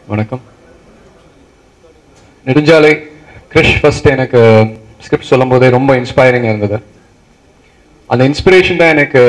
வணக்கம் நெடுஞ்சாலை கிரிஷ் ஃபர்ஸ்ட் எனக்கு ஸ்கிரிப்ட் சொல்லும் போதே ரொம்ப இன்ஸ்பைரிங்காக இருந்தது அந்த இன்ஸ்பிரேஷன் தான் எனக்கு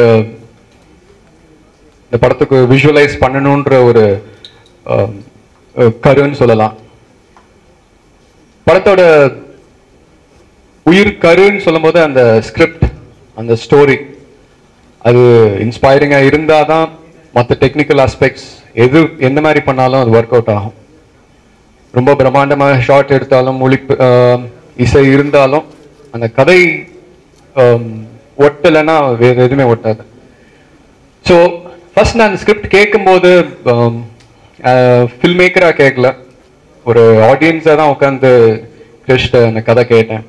இந்த படத்துக்கு விஷுவலைஸ் பண்ணணுன்ற ஒரு அஹ், அஹ், கருன்னு சொல்லலாம் படத்தோட உயிர் கருன்னு சொல்லும்போது அந்த ஸ்கிரிப்ட் அந்த ஸ்டோரி அது இன்ஸ்பைரிங்காக இருந்தால் தான் மற்ற டெக்னிக்கல் ஆஸ்பெக்ட்ஸ் எது எந்த மாதிரி பண்ணாலும் அது ஒர்க் அவுட் ஆகும் ரொம்ப பிரம்மாண்டமாக ஷார்ட் எடுத்தாலும் மொழி ஆஹ், இசை இருந்தாலும் அந்த கதை ஆம், ஒட்டலைன்னா வேற எதுவுமே ஒட்டாது ஸோ ஃபர்ஸ்ட் நான் ஸ்கிரிப்ட் கேட்கும்போது ஃபில்ம் மேக்கராக கேட்கல ஒரு ஆடியன்ஸாக தான் உட்காந்து கிருஷ்ட அந்த கதை கேட்டேன்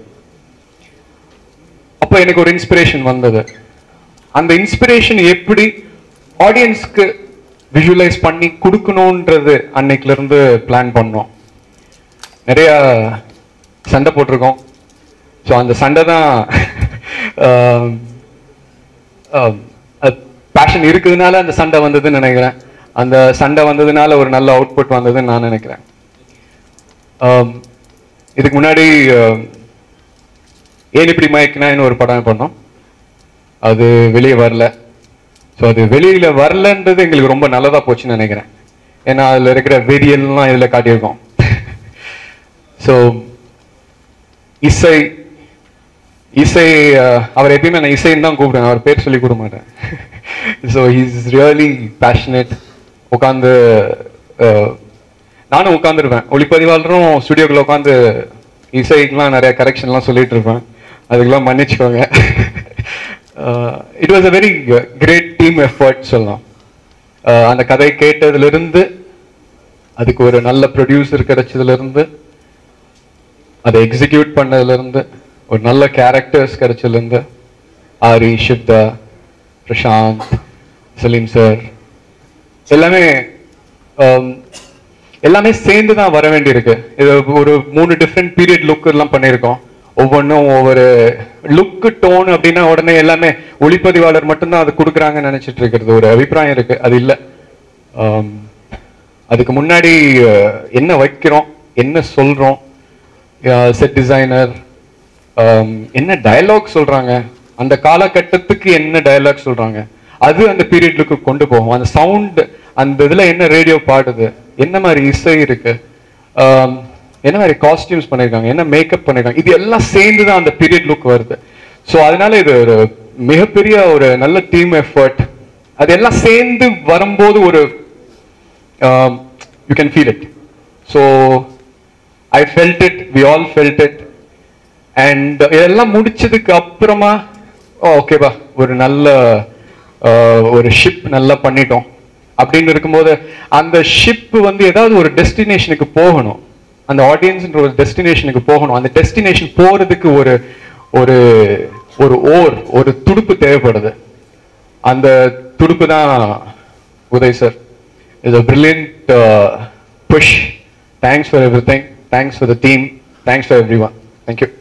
அப்போ எனக்கு ஒரு இன்ஸ்பிரேஷன் வந்தது அந்த இன்ஸ்பிரேஷன் எப்படி ஆடியன்ஸ்க்கு விஷுவலைஸ் பண்ணி கொடுக்கணுன்றது அன்னைக்குல இருந்து பிளான் பண்ணோம் நிறைய சண்டை போட்டிருக்கோம் ஸோ அந்த சண்டை தான் பேஷன் இருக்குதுனால அந்த சண்டை வந்ததுன்னு நினைக்கிறேன் அந்த சண்டை வந்ததுனால ஒரு நல்ல அவுட்புட் வந்ததுன்னு நான் நினைக்கிறேன் ஆம், இதுக்கு முன்னாடி ஆம், ஏன் இப்படி மயக்கினான்னு ஒரு படம் பண்ணோம் அது வெளியே வரல ஸோ அது வெளியில வரலன்றது எங்களுக்கு ரொம்ப நல்லதா போச்சுன்னு நினைக்கிறேன் ஏன்னா அதுல இருக்கிற வெறியெல்லாம் இதுல காட்டியிருக்கோம் ஸோ இசை இசை அஹ், அவர் எப்பயுமே நான் இசைன்னு தான் கூப்பிடுவேன் அவர் பேர் சொல்லி கூப்பிட மாட்டேன் ஸோ இஸ் ரியலி பேஷனேட் உட்காந்து நானும் உட்காந்துருப்பேன் ஒளிப்பதிவாளரும் ஸ்டுடியோக்குள்ள உட்காந்து இசைக்கெல்லாம் நிறைய கரெக்ஷன்லாம் சொல்லிட்டு இருப்பேன் அதுக்கெல்லாம் மன்னிச்சுக்கோங்க it was a very great team effort சொல்லலாம் அஹ், அந்த கதை கேட்டதுலேருந்து அதுக்கு ஒரு நல்ல ப்ரொடியூசர் கிடைச்சதுலேருந்து அதை எக்ஸிக்யூட் பண்ணதுலேருந்து ஒரு நல்ல கேரக்டர்ஸ் கிடைச்சதுலேருந்து ஆரி ஷிப்தா பிரசாந்த் சலீம் சார் எல்லாமே ஆம், எல்லாமே சேர்ந்து தான் வர வேண்டியிருக்கு இது ஒரு மூணு டிஃப்ரெண்ட் பீரியட் லுக் எல்லாம் பண்ணியிருக்கோம் ஒவ்வொன்றும் ஒவ்வொரு லுக்கு டோன் அப்படின்னா உடனே எல்லாமே ஒளிப்பதிவாளர் மட்டும்தான் அது கொடுக்குறாங்கன்னு நினைச்சிட்டு இருக்கிறது ஒரு அபிப்பிராயம் இருக்கு அது இல்லை ஆம், அதுக்கு முன்னாடி அஹ், என்ன வைக்கிறோம் என்ன சொல்றோம் செட் டிசைனர் என்ன டயலாக் சொல்றாங்க அந்த காலகட்டத்துக்கு என்ன டயலாக் சொல்றாங்க அது அந்த பீரியட்லுக்கு கொண்டு போகும் அந்த சவுண்ட் அந்த இதுல என்ன ரேடியோ பாடுது என்ன மாதிரி இசை இருக்கு ஆம், என்ன மாதிரி காஸ்டியூம்ஸ் பண்ணிருக்காங்க என்ன மேக்கப் பண்ணிருக்காங்க இது எல்லாம் சேர்ந்து தான் அந்த பீரியட் லுக் வருது ஸோ அதனால இது ஒரு மிகப்பெரிய ஒரு நல்ல டீம் எஃபர்ட் அது எல்லாம் சேர்ந்து வரும்போது ஒரு you can feel it so I felt it we all felt it and இதெல்லாம் முடிச்சதுக்கு அப்புறமா ஓகேப்பா ஒரு நல்ல ஆஹ், ஒரு ஷிப் நல்லா பண்ணிட்டோம் அப்படின்னு இருக்கும்போது அந்த ஷிப் வந்து ஏதாவது ஒரு டெஸ்டினேஷனுக்கு போகணும் அந்த ஆடியன்ஸ்ன்ற ஒரு டெஸ்டினேஷனுக்கு போகணும் அந்த டெஸ்டினேஷன் போறதுக்கு ஒரு ஒரு ஒரு ஓர் ஒரு துடுப்பு தேவைப்படுது அந்த துடுப்பு தான் Uday sir is a brilliant push thanks for everything thanks for the team thanks for everyone thank you